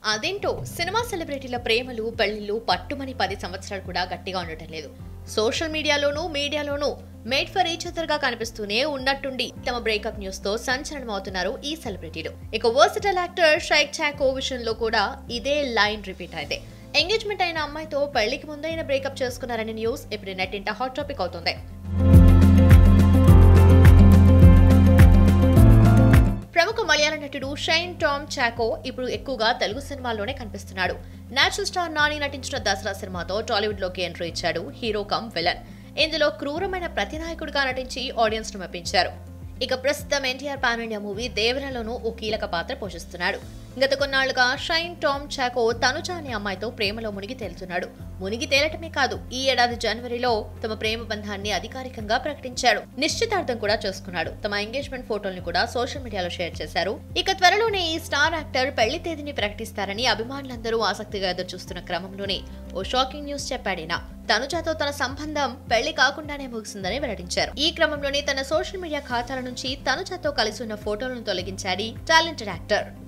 అదేంటో సినిమా సెలబ్రిటీల ప్రేమలు పెళ్లిళ్ళు పట్టుమని పది సంవత్సరాలు కూడా గట్టిగా ఉండటం లేదు సోషల్ మీడియాలోనూ మీడియాలోనూ మేడ్ ఫర్ ఈచ్ అదర్ గా కనిపిస్తూనే ఉన్నట్టుండి తమ బ్రేకప్ న్యూస్ తో సంచలనం అవుతున్నారు ఈ సెలబ్రిటీలు ఇక వర్సిటల్ యాక్టర్ షైక్ చాకో విషయంలో కూడా ఇదే లైన్ రిపీట్ అయింది ఎంగేజ్మెంట్ అయిన అమ్మాయితో పెళ్లికి ముందైన బ్రేకప్ చేసుకున్నారనే న్యూస్ ఇప్పుడు నెట్టింట హాట్ టాపిక్ అవుతుంది ప్రముఖ మలయాళ నటుడు షైన్ టామ్ చాకో ఇప్పుడు ఎక్కువగా తెలుగు సినిమాల్లోనే కనిపిస్తున్నాడు నేచురల్ స్టార్ నాని నటించిన దసరా సినిమాతో టాలీవుడ్ లోకి ఎంట్రీ ఇచ్చాడు హీరో కమ్ విలన్ ఇందులో క్రూరమైన ప్రతినాయకుడిగా నటించి ఆడియన్స్ ను మెప్పించారు ఇక ప్రస్తుతం ఎన్టీఆర్ పాన్ ఇండియా మూవీ దేవరలోనూ ఓ కీలక పాత్ర పోషిస్తున్నాడు గత కొన్నాళ్లుగా షైన్ టామ్ చాకో తనుజ అనే అమ్మాయితో ప్రేమలో మునిగి తేలుతున్నాడు మునిగి తేలటమే కాదు ఈ ఏడాది జనవరిలో తమ ప్రేమ బంధాన్ని అధికారికంగా ప్రకటించాడు నిశ్చితార్థం కూడా చేసుకున్నాడు తమ ఎంగేజ్మెంట్ ఫోటోల్ని కూడా సోషల్ మీడియాలో షేర్ చేశారు ఇక త్వరలోనే ఈ స్టార్ యాక్టర్ పెళ్లి తేదీని ప్రకటిస్తారని అభిమానులందరూ ఆసక్తిగా ఎదురుచూస్తున్న క్రమంలోనే ఓ షాకింగ్ న్యూస్ చెప్పాడినా తనుజాతో తన సంబంధం పెళ్లి కాకుండానే ముగిసిందని వెల్లడించారు ఈ క్రమంలోనే తన సోషల్ మీడియా ఖాతాల నుంచి తనుజాతో కలిసి ఉన్న ఫోటోలను తొలగించాడు టాలెంటెడ్ యాక్టర్